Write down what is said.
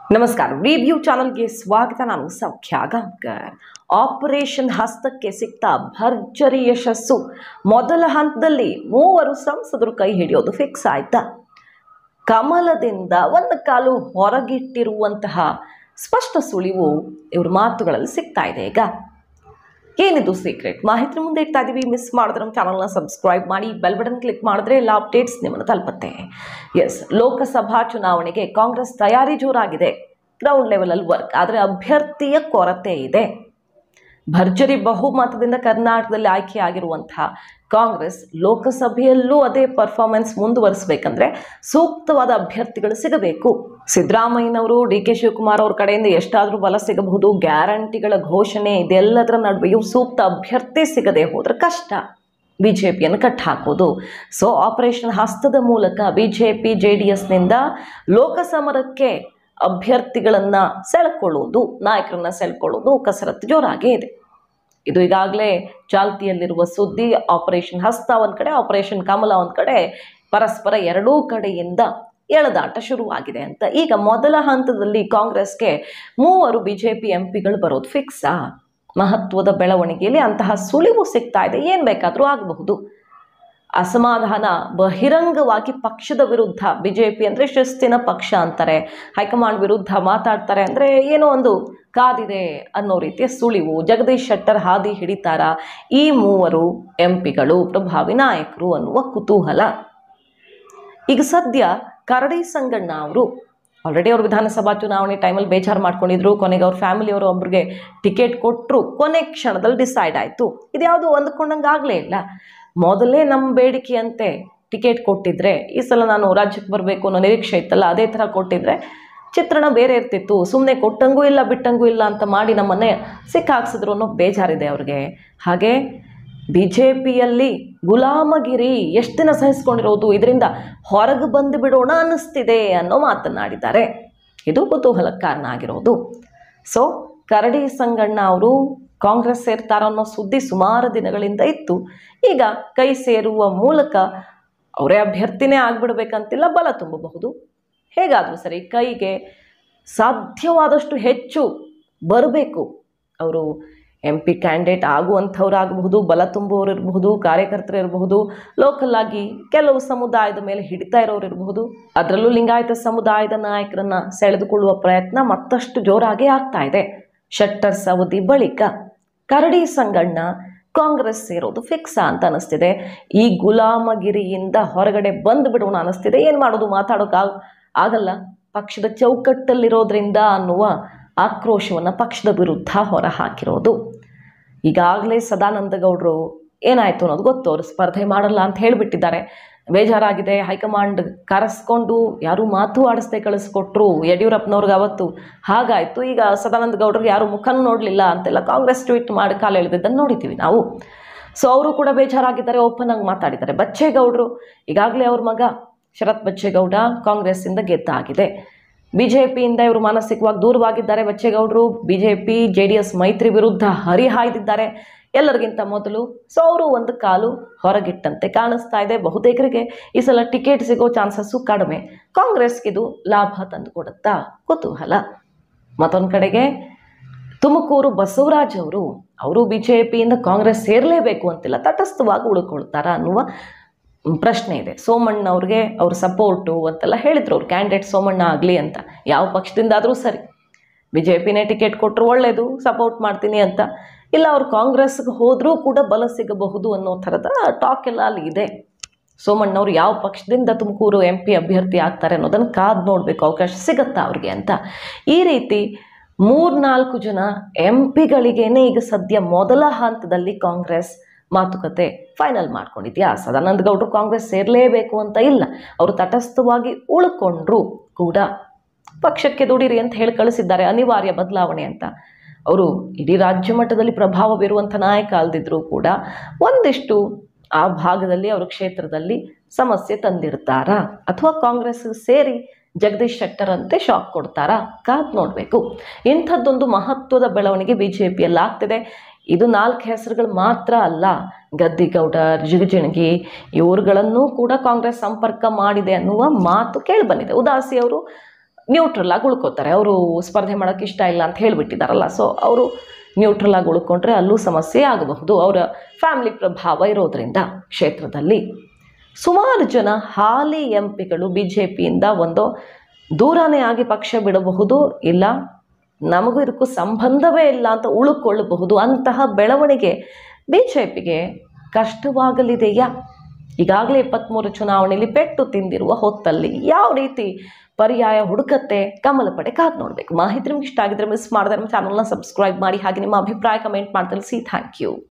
ನಮಸ್ಕಾರ ರಿವ್ಯೂ ಚಾನಲ್ಗೆ ಸ್ವಾಗತ ನಾನು ಸೌಖ್ಯ ಗಾಂವ್ಕರ್ ಆಪರೇಷನ್ ಹಸ್ತಕ್ಕೆ ಸಿಕ್ತ ಭರ್ಜರಿ ಯಶಸ್ಸು ಮೊದಲ ಹಂತದಲ್ಲಿ ಮೂವರು ಸಂಸದರು ಕೈ ಹಿಡಿಯೋದು ಫಿಕ್ಸ್ ಆಯ್ತಾ ಕಮಲದಿಂದ ಒಂದು ಕಾಲು ಹೊರಗಿಟ್ಟಿರುವಂತಹ ಸ್ಪಷ್ಟ ಸುಳಿವು ಇವ್ರ ಮಾತುಗಳಲ್ಲಿ ಸಿಗ್ತಾ ಇದೆ ಈಗ ಏನಿದು ಸೀಕ್ರೆಟ್ ಮಾಹಿತಿ ಮುಂದೆ ಇಡ್ತಾ ಇದೀವಿ ಮಿಸ್ ಮಾಡಿದ್ರೆ ನಮ್ಮ ಚಾನಲ್ನ ಸಬ್ಸ್ಕ್ರೈಬ್ ಮಾಡಿ ಬೆಲ್ ಬಟನ್ ಕ್ಲಿಕ್ ಮಾಡಿದ್ರೆ ಎಲ್ಲ ಅಪ್ಡೇಟ್ಸ್ ನಿಮ್ಮನ್ನು ತಲುಪುತ್ತೆ ಎಸ್ ಲೋಕಸಭಾ ಚುನಾವಣೆಗೆ ಕಾಂಗ್ರೆಸ್ ತಯಾರಿ ಜೋರಾಗಿದೆ ಗ್ರೌಂಡ್ ಲೆವೆಲಲ್ಲಿ ವರ್ಕ್ ಆದರೆ ಅಭ್ಯರ್ಥಿಯ ಕೊರತೆ ಇದೆ ಭರ್ಜರಿ ಬಹುಮತದಿಂದ ಕರ್ನಾಟಕದಲ್ಲಿ ಆಯ್ಕೆಯಾಗಿರುವಂತಹ ಕಾಂಗ್ರೆಸ್ ಲೋಕಸಭೆಯಲ್ಲೂ ಅದೇ ಪರ್ಫಾರ್ಮೆನ್ಸ್ ಮುಂದುವರಿಸಬೇಕಂದ್ರೆ ಸೂಕ್ತವಾದ ಅಭ್ಯರ್ಥಿಗಳು ಸಿಗಬೇಕು ಸಿದ್ದರಾಮಯ್ಯನವರು ಡಿ ಕೆ ಶಿವಕುಮಾರ್ ಅವ್ರ ಕಡೆಯಿಂದ ಎಷ್ಟಾದರೂ ಬಲ ಸಿಗಬಹುದು ಗ್ಯಾರಂಟಿಗಳ ಘೋಷಣೆ ಇದೆಲ್ಲದರ ನಡುವೆಯೂ ಸೂಕ್ತ ಅಭ್ಯರ್ಥಿ ಸಿಗದೆ ಹೋದ್ರೆ ಕಷ್ಟ ಬಿ ಜೆ ಪಿಯನ್ನು ಕಟ್ ಹಾಕೋದು ಸೊ ಆಪರೇಷನ್ ಹಸ್ತದ ಮೂಲಕ B J P J D ಎಸ್ನಿಂದ ಲೋಕಸಮರಕ್ಕೆ ಅಭ್ಯರ್ಥಿಗಳನ್ನು ಸೆಳ್ಕೊಳ್ಳೋದು ನಾಯಕರನ್ನ ಸೆಳ್ಕೊಳ್ಳೋದು ಕಸರತ್ತು ಜೋರಾಗೇ ಇದೆ ಇದು ಈಗಾಗಲೇ ಚಾಲ್ತಿಯಲ್ಲಿರುವ ಸುದ್ದಿ ಆಪರೇಷನ್ ಹಸ್ತ ಒಂದು ಕಡೆ ಆಪರೇಷನ್ ಕಮಲ ಒಂದು ಕಡೆ ಪರಸ್ಪರ ಎರಡೂ ಕಡೆಯಿಂದ ಎಳೆದಾಟ ಶುರುವಾಗಿದೆ ಅಂತ ಈಗ ಮೊದಲ ಹಂತದಲ್ಲಿ ಕಾಂಗ್ರೆಸ್ಗೆ ಮೂವರು ಬಿ ಜೆ ಪಿ ಎಂ ಪಿಗಳು ಬರೋದು ಫಿಕ್ಸಾ ಮಹತ್ವದ ಬೆಳವಣಿಗೆಯಲ್ಲಿ ಅಂತಹ ಸುಳಿವು ಸಿಗ್ತಾ ಇದೆ ಏನು ಬೇಕಾದರೂ ಆಗಬಹುದು ಅಸಮಾಧಾನ ಬಹಿರಂಗವಾಗಿ ಪಕ್ಷದ ವಿರುದ್ಧ ಬಿ ಜೆ ಪಿ ಅಂದರೆ ಶಿಸ್ತಿನ ಪಕ್ಷ ಅಂತಾರೆ ಹೈಕಮಾಂಡ್ ವಿರುದ್ಧ ಮಾತಾಡ್ತಾರೆ ಅಂದರೆ ಏನೋ ಒಂದು ಕಾದಿದೆ ಅನ್ನೋ ರೀತಿಯ ಸುಳಿವು ಜಗದೀಶ್ ಶೆಟ್ಟರ್ ಹಾದಿ ಹಿಡಿತಾರ ಈ ಮೂವರು ಎಂ ಪಿಗಳು ಪ್ರಭಾವಿ ನಾಯಕರು ಅನ್ನುವ ಕುತೂಹಲ ಈಗ ಸದ್ಯ ಕರಡಿ ಸಂಗಣ್ಣ ಅವರು ಆಲ್ರೆಡಿ ಅವರು ವಿಧಾನಸಭಾ ಚುನಾವಣೆ ಟೈಮಲ್ಲಿ ಬೇಜಾರು ಮಾಡ್ಕೊಂಡಿದ್ರು ಕೊನೆಗೆ ಅವ್ರ ಫ್ಯಾಮಿಲಿಯವರು ಒಬ್ರಿಗೆ ಟಿಕೆಟ್ ಕೊಟ್ಟರು ಕೊನೆ ಕ್ಷಣದಲ್ಲಿ ಡಿಸೈಡ್ ಆಯಿತು ಇದ್ಯಾವುದು ಹೊಂದ್ಕೊಂಡಂಗೆ ಆಗಲೇ ಇಲ್ಲ ಮೊದಲೇ ನಮ್ಮ ಬೇಡಿಕೆಯಂತೆ ಟಿಕೆಟ್ ಕೊಟ್ಟಿದ್ರೆ ಈ ಸಲ ನಾನು ರಾಜ್ಯಕ್ಕೆ ಬರಬೇಕು ಅನ್ನೋ ನಿರೀಕ್ಷೆ ಇತ್ತಲ್ಲ ಅದೇ ಥರ ಕೊಟ್ಟಿದ್ರೆ ಚಿತ್ರಣ ಬೇರೆ ಇರ್ತಿತ್ತು ಸುಮ್ಮನೆ ಕೊಟ್ಟಂಗೂ ಇಲ್ಲ ಬಿಟ್ಟಂಗೂ ಇಲ್ಲ ಅಂತ ಮಾಡಿ ನಮ್ಮನ್ನೇ ಸಿಕ್ಕಾಕ್ಸಿದ್ರು ಅನ್ನೋ ಬೇಜಾರಿದೆ ಅವ್ರಿಗೆ ಹಾಗೆ ಬಿ ಜೆ ಪಿಯಲ್ಲಿ ಗುಲಾಮಗಿರಿ ಎಷ್ಟು ದಿನ ಸಹಿಸ್ಕೊಂಡಿರೋದು ಇದರಿಂದ ಹೊರಗೆ ಬಂದು ಬಿಡೋಣ ಅನ್ನಿಸ್ತಿದೆ ಅನ್ನೋ ಮಾತನಾಡಿದ್ದಾರೆ ಇದು ಕುತೂಹಲಕ್ಕೆ ಕಾರಣ ಆಗಿರೋದು ಸೊ ಕರಡಿ ಸಂಗಣ್ಣ ಅವರು ಕಾಂಗ್ರೆಸ್ ಸೇರ್ತಾರೋ ಅನ್ನೋ ಸುದ್ದಿ ಸುಮಾರು ದಿನಗಳಿಂದ ಇತ್ತು ಈಗ ಕೈ ಸೇರುವ ಮೂಲಕ ಅವರೇ ಅಭ್ಯರ್ಥಿನೇ ಆಗ್ಬಿಡ್ಬೇಕಂತಿಲ್ಲ ಬಲ ತುಂಬಬಹುದು ಹೇಗಾದರೂ ಸರಿ ಕೈಗೆ ಸಾಧ್ಯವಾದಷ್ಟು ಹೆಚ್ಚು ಬರಬೇಕು ಅವರು ಎಂ ಪಿ ಕ್ಯಾಂಡಿಡೇಟ್ ಆಗುವಂಥವ್ರು ಆಗಬಹುದು ಬಲ ತುಂಬುವವರು ಇರಬಹುದು ಕಾರ್ಯಕರ್ತರು ಇರಬಹುದು ಲೋಕಲ್ ಆಗಿ ಕೆಲವು ಸಮುದಾಯದ ಮೇಲೆ ಹಿಡಿತಾ ಇರೋರು ಇರಬಹುದು ಅದರಲ್ಲೂ ಲಿಂಗಾಯತ ಸಮುದಾಯದ ನಾಯಕರನ್ನ ಸೆಳೆದುಕೊಳ್ಳುವ ಪ್ರಯತ್ನ ಮತ್ತಷ್ಟು ಜೋರಾಗಿ ಆಗ್ತಾ ಇದೆ ಶೆಟ್ಟರ್ ಸವದಿ ಬಳಿಕ ಕರಡಿ ಸಂಗಣ್ಣ ಕಾಂಗ್ರೆಸ್ ಸೇರೋದು ಫಿಕ್ಸಾ ಅಂತ ಅನಿಸ್ತಿದೆ ಈ ಗುಲಾಮಗಿರಿಯಿಂದ ಹೊರಗಡೆ ಬಂದು ಬಿಡೋಣ ಅನಿಸ್ತಿದೆ ಏನು ಮಾಡೋದು ಮಾತಾಡೋಕೆ ಆಗಲ್ಲ ಪಕ್ಷದ ಚೌಕಟ್ಟಲ್ಲಿರೋದ್ರಿಂದ ಅನ್ನುವ ಆಕ್ರೋಶವನ್ನು ಪಕ್ಷದ ವಿರುದ್ಧ ಹೊರ ಹಾಕಿರೋದು ಈಗಾಗಲೇ ಸದಾನಂದ ಗೌಡರು ಏನಾಯಿತು ಅನ್ನೋದು ಗೊತ್ತು ಅವರು ಸ್ಪರ್ಧೆ ಮಾಡಲ್ಲ ಅಂತ ಹೇಳಿಬಿಟ್ಟಿದ್ದಾರೆ ಬೇಜಾರಾಗಿದೆ ಹೈಕಮಾಂಡ್ ಕರೆಸ್ಕೊಂಡು ಯಾರೂ ಮಾತು ಆಡಿಸ್ದೆ ಕಳಿಸ್ಕೊಟ್ರು ಯಡಿಯೂರಪ್ಪನವ್ರಿಗೆ ಅವತ್ತು ಹಾಗಾಯಿತು ಈಗ ಸದಾನಂದ ಗೌಡರಿಗೆ ಯಾರು ಮುಖನೂ ನೋಡಲಿಲ್ಲ ಅಂತೆಲ್ಲ ಕಾಂಗ್ರೆಸ್ ಟ್ವೀಟ್ ಮಾಡಿ ಕಾಲು ಎಳೆದಿದ್ದನ್ನು ನೋಡಿದ್ದೀವಿ ನಾವು ಸೊ ಅವರು ಕೂಡ ಬೇಜಾರಾಗಿದ್ದಾರೆ ಓಪನ್ ಆಗಿ ಮಾತಾಡಿದ್ದಾರೆ ಬಚ್ಚೇಗೌಡರು ಈಗಾಗಲೇ ಅವ್ರ ಮಗ ಶರತ್ ಬಚ್ಚೇಗೌಡ ಕಾಂಗ್ರೆಸ್ಸಿಂದ ಗೆದ್ದಾಗಿದೆ ಬಿ ಜೆ ಪಿಯಿಂದ ಇವರು ಮಾನಸಿಕವಾಗಿ ದೂರವಾಗಿದ್ದಾರೆ ಬಚ್ಚೇಗೌಡರು B J P J D S ಮೈತ್ರಿ ವಿರುದ್ಧ ಹರಿಹಾಯ್ದಿದ್ದಾರೆ ಎಲ್ಲರಿಗಿಂತ ಮೊದಲು ಸೊ ಅವರು ಒಂದು ಕಾಲು ಹೊರಗಿಟ್ಟಂತೆ ಕಾಣಿಸ್ತಾ ಇದೆ ಬಹುತೇಕರಿಗೆ ಈ ಸಲ ಟಿಕೆಟ್ ಸಿಗೋ ಚಾನ್ಸಸ್ಸು ಕಡಿಮೆ ಕಾಂಗ್ರೆಸ್ಗೆ ಇದು ಲಾಭ ತಂದುಕೊಡುತ್ತಾ ಕುತೂಹಲ ಮತ್ತೊಂದು ಕಡೆಗೆ ತುಮಕೂರು ಬಸವರಾಜ್ ಅವರು ಅವರು ಬಿ ಜೆ ಪಿಯಿಂದ ಕಾಂಗ್ರೆಸ್ ಸೇರಲೇಬೇಕು ಅಂತಿಲ್ಲ ತಟಸ್ಥವಾಗಿ ಉಳ್ಕೊಳ್ತಾರ ಅನ್ನುವ ಪ್ರಶ್ನೆ ಇದೆ ಸೋಮಣ್ಣ ಅವ್ರಿಗೆ ಅವ್ರ ಸಪೋರ್ಟು ಅಂತೆಲ್ಲ ಹೇಳಿದ್ರು ಅವ್ರು ಕ್ಯಾಂಡಿಡೇಟ್ ಸೋಮಣ್ಣ ಆಗಲಿ ಅಂತ ಯಾವ ಪಕ್ಷದಿಂದಾದರೂ ಸರಿ ಬಿ ಜೆ ಪಿನೇ ಟಿಕೆಟ್ ಕೊಟ್ಟರು ಒಳ್ಳೆಯದು ಸಪೋರ್ಟ್ ಮಾಡ್ತೀನಿ ಅಂತ ಇಲ್ಲ ಅವ್ರು ಕಾಂಗ್ರೆಸ್ಗೆ ಹೋದರೂ ಕೂಡ ಬಲ ಸಿಗಬಹುದು ಅನ್ನೋ ಥರದ ಟಾಕ್ ಎಲ್ಲ ಅಲ್ಲಿ ಇದೆ ಸೋಮಣ್ಣವ್ರು ಯಾವ ಪಕ್ಷದಿಂದ ತುಮಕೂರು ಎಂ ಪಿ ಅಭ್ಯರ್ಥಿ ಆಗ್ತಾರೆ ಅನ್ನೋದನ್ನು ಕಾದು ನೋಡಬೇಕು ಅವಕಾಶ ಸಿಗತ್ತಾ ಅವ್ರಿಗೆ ಅಂತ ಈ ರೀತಿ ಮೂರ್ನಾಲ್ಕು ಜನ ಎಂ ಪಿಗಳಿಗೇನೆ ಈಗ ಸದ್ಯ ಮೊದಲ ಹಂತದಲ್ಲಿ ಕಾಂಗ್ರೆಸ್ ಮಾತುಕತೆ ಫೈನಲ್ ಮಾಡ್ಕೊಂಡಿದ್ಯಾ ಸದಾನಂದ ಗೌಡರು ಕಾಂಗ್ರೆಸ್ ಸೇರಲೇಬೇಕು ಅಂತ ಇಲ್ಲ ಅವರು ತಟಸ್ಥವಾಗಿ ಉಳ್ಕೊಂಡ್ರು ಕೂಡ ಪಕ್ಷಕ್ಕೆ ದುಡಿರಿ ಅಂತ ಹೇಳಿ ಕಳಿಸಿದ್ದಾರೆ ಅನಿವಾರ್ಯ ಬದಲಾವಣೆ ಅಂತ ಅವರು ಇಡೀ ರಾಜ್ಯ ಮಟ್ಟದಲ್ಲಿ ಪ್ರಭಾವ ಬೀರುವಂಥ ನಾಯಕ ಅಲ್ದಿದ್ರು ಕೂಡ ಒಂದಿಷ್ಟು ಆ ಭಾಗದಲ್ಲಿ ಅವರ ಕ್ಷೇತ್ರದಲ್ಲಿ ಸಮಸ್ಯೆ ತಂದಿರ್ತಾರಾ ಅಥವಾ ಕಾಂಗ್ರೆಸ್ ಸೇರಿ ಜಗದೀಶ್ ಶೆಟ್ಟರ್ ಅಂತೆ ಶಾಕ್ ಕೊಡ್ತಾರಾ ಕಾದ್ ನೋಡಬೇಕು ಇಂಥದ್ದೊಂದು ಮಹತ್ವದ ಬೆಳವಣಿಗೆ ಬಿ ಜೆ ಪಿಯಲ್ಲಿ ಆಗ್ತಿದೆ ಇದು ನಾಲ್ಕು ಹೆಸರುಗಳು ಮಾತ್ರ ಅಲ್ಲ ಗದ್ದಿಗೌಡ ಜಿಗಜಿಣಗಿ ಇವ್ರುಗಳನ್ನೂ ಕೂಡ ಕಾಂಗ್ರೆಸ್ ಸಂಪರ್ಕ ಮಾಡಿದೆ ಅನ್ನುವ ಮಾತು ಕೇಳಿಬಂದಿದೆ ಉದಾಸಿ ಅವರು ನ್ಯೂಟ್ರಲ್ ಆಗಿ ಉಳ್ಕೋತಾರೆ ಅವರು ಸ್ಪರ್ಧೆ ಮಾಡೋಕ್ಕೆ ಇಷ್ಟ ಇಲ್ಲ ಅಂತ ಹೇಳಿಬಿಟ್ಟಿದ್ದಾರಲ್ಲ ಸೊ ಅವರು ನ್ಯೂಟ್ರಲ್ ಆಗಿ ಉಳ್ಕೊಂಡ್ರೆ ಅಲ್ಲೂ ಸಮಸ್ಯೆ ಆಗಬಹುದು ಅವರ ಫ್ಯಾಮಿಲಿ ಪ್ರಭಾವ ಇರೋದ್ರಿಂದ ಕ್ಷೇತ್ರದಲ್ಲಿ ಸುಮಾರು ಜನ ಹಾಲಿ ಎಂ ಪಿಗಳು ಬಿ ಜೆ ಪಿಯಿಂದ ಒಂದು ದೂರನೇ ಆಗಿ ಪಕ್ಷ ಬಿಡಬಹುದು ಇಲ್ಲ ನಮಗೂ ಇದಕ್ಕೂ ಸಂಬಂಧವೇ ಇಲ್ಲ ಅಂತ ಉಳ್ಕೊಳ್ಳಬಹುದು ಅಂತಹ ಬೆಳವಣಿಗೆ ಬಿ ಜೆ ಪಿಗೆ ಕಷ್ಟವಾಗಲಿದೆಯಾ ಈಗಾಗಲೇ ಇಪ್ಪತ್ತ್ಮೂರು ಚುನಾವಣೆಯಲ್ಲಿ ಪೆಟ್ಟು ತಿಂದಿರುವ ಹೊತ್ತಲ್ಲಿ ಯಾವ ರೀತಿ ಪರ್ಯಾಯ ಹುಡುಕತ್ತೆ ಕಮಲ ಪಡೆ ಕಾದು ನೋಡಬೇಕು ಮಾಹಿತಿ ನಿಮ್ಗೆ ಇಷ್ಟ ಆಗಿದ್ರೆ ಮಿಸ್ ಮಾಡಿದ್ರೆ ನಮ್ಮ ಚಾನಲ್ನ ಸಬ್ಸ್ಕ್ರೈಬ್ ಮಾಡಿ ಹಾಗೆ ನಿಮ್ಮ ಅಭಿಪ್ರಾಯ ಕಮೆಂಟ್ ಮಾಡಿ ತಿಳಿಸಿ ಥ್ಯಾಂಕ್ ಯು